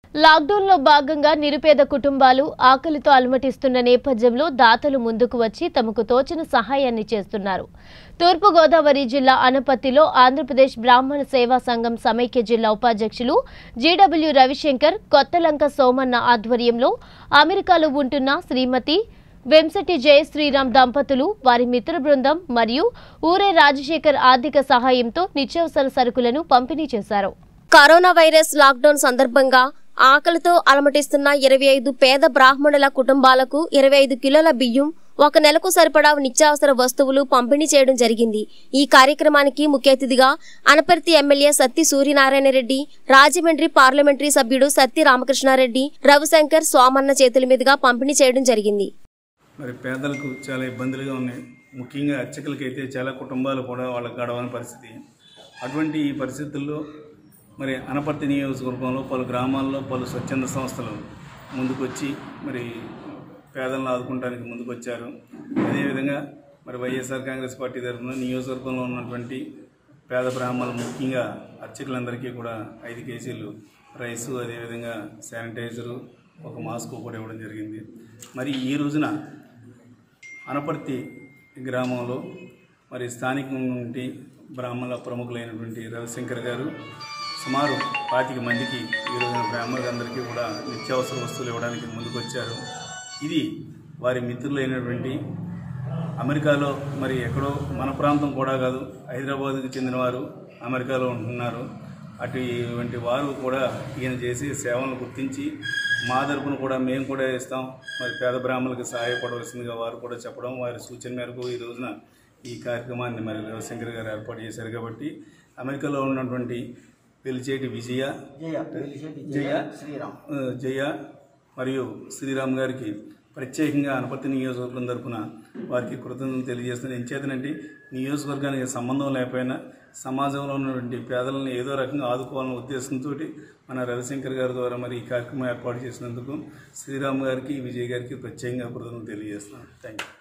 లాక్డౌన్లో భాగంగా నిరుపేద కుటుంబాలు ఆకలితో అలమటిస్తున్న నేపథ్యంలో దాతలు ముందుకు వచ్చి తమకు తోచిన సహాయాన్ని చేస్తున్నారు తూర్పుగోదావరి జిల్లా అనపత్తిలో ఆంధ్రప్రదేశ్ బ్రాహ్మణ సేవా సంఘం సమైక్య జిల్లా ఉపాధ్యక్షులు జీడబ్ల్యూ రవిశంకర్ కొత్తలంక సోమన్న ఆధ్వర్యంలో అమెరికాలో ఉంటున్న శ్రీమతి వెంసటి జయ శ్రీరామ్ దంపతులు వారి మిత్ర బృందం మరియు ఊరే రాజశేఖర్ ఆర్థిక సహాయంతో నిత్యావసర సరుకులను పంపిణీ చేశారు కరోనా వైరస్ లాక్డౌన్ సందర్భంగా ఆకలితో అలమటిస్తున్న ఇరవై ఐదు పేద బ్రాహ్మణుల కుటుంబాలకు ఇరవై ఐదు కిలోల బియ్యం ఒక నెలకు సరిపడా నిత్యావసర వస్తువులు పంపిణీ చేయడం జరిగింది ఈ కార్యక్రమానికి ముఖ్య అతిథిగా అనపర్తి ఎమ్మెల్యే సత్తి సూర్యనారాయణ రెడ్డి రాజమండ్రి పార్లమెంటరీ సభ్యుడు సత్తి రామకృష్ణారెడ్డి రవిశంకర్ సోమన్న చేతుల మీదుగా పంపిణీ చేయడం జరిగింది మరి పేదలకు చాలా ఇబ్బందులుగా ఉన్నాయి ముఖ్యంగా అర్చకులకైతే చాలా కుటుంబాలు కూడా వాళ్ళకి గడవని పరిస్థితి అటువంటి ఈ పరిస్థితుల్లో మరి అనపర్తి నియోజకవర్గంలో పలు గ్రామాల్లో పలు స్వచ్ఛంద సంస్థలు ముందుకొచ్చి మరి పేదలను ఆదుకుంటానికి ముందుకొచ్చారు అదేవిధంగా మరి వైఎస్ఆర్ కాంగ్రెస్ పార్టీ తరఫున నియోజకవర్గంలో ఉన్నటువంటి పేద బ్రాహ్మణులు ముఖ్యంగా అర్చకులందరికీ కూడా ఐదు కేజీలు రైసు అదేవిధంగా శానిటైజరు ఒక మాస్క్ కూడా ఇవ్వడం జరిగింది మరి ఈ రోజున అనపర్తి గ్రామంలో మరి స్థానికం నుండి బ్రాహ్మణుల ప్రముఖులైనటువంటి రవిశంకర్ గారు సుమారు పాతిక మందికి ఈ రోజున బ్రాహ్మణులందరికీ కూడా నిత్యావసర వస్తువులు ఇవ్వడానికి ముందుకొచ్చారు ఇది వారి మిత్రులైనటువంటి అమెరికాలో మరి ఎక్కడో మన ప్రాంతం కూడా కాదు హైదరాబాద్కి చెందినవారు అమెరికాలో ఉంటున్నారు అటువంటి వారు కూడా ఈయన చేసే సేవలను గుర్తించి మా తరపున కూడా మేము కూడా ఇస్తాం మరి పేద బ్రాహ్మణులకు సహాయపడవలసిందిగా వారు కూడా చెప్పడం వారి సూచన మేరకు ఈ రోజున ఈ కార్యక్రమాన్ని మరి రవిశంకర్ గారు ఏర్పాటు చేశారు కాబట్టి అమెరికాలో ఉన్నటువంటి పెలిచేటి విజయ జయ వెలిశెట్టి జయ శ్రీరామ్ ఆ, జయ మరియు శ్రీరామ్ గారికి ప్రత్యేకంగా అనపర్తి నియోజకవర్గం తరపున వారికి కృతజ్ఞతలు తెలియజేస్తున్నాను ఎంచేతనంటే నియోజకవర్గానికి సంబంధం లేకపోయినా సమాజంలో ఉన్నటువంటి పేదలను ఏదో రకంగా ఆదుకోవాలనే ఉద్దేశంతో మన రవిశంకర్ గారి ద్వారా మరి ఈ కార్యక్రమం ఏర్పాటు చేసినందుకు శ్రీరామ్ గారికి విజయ్ గారికి ప్రత్యేకంగా కృతజ్ఞతలు తెలియజేస్తున్నాను థ్యాంక్ యూ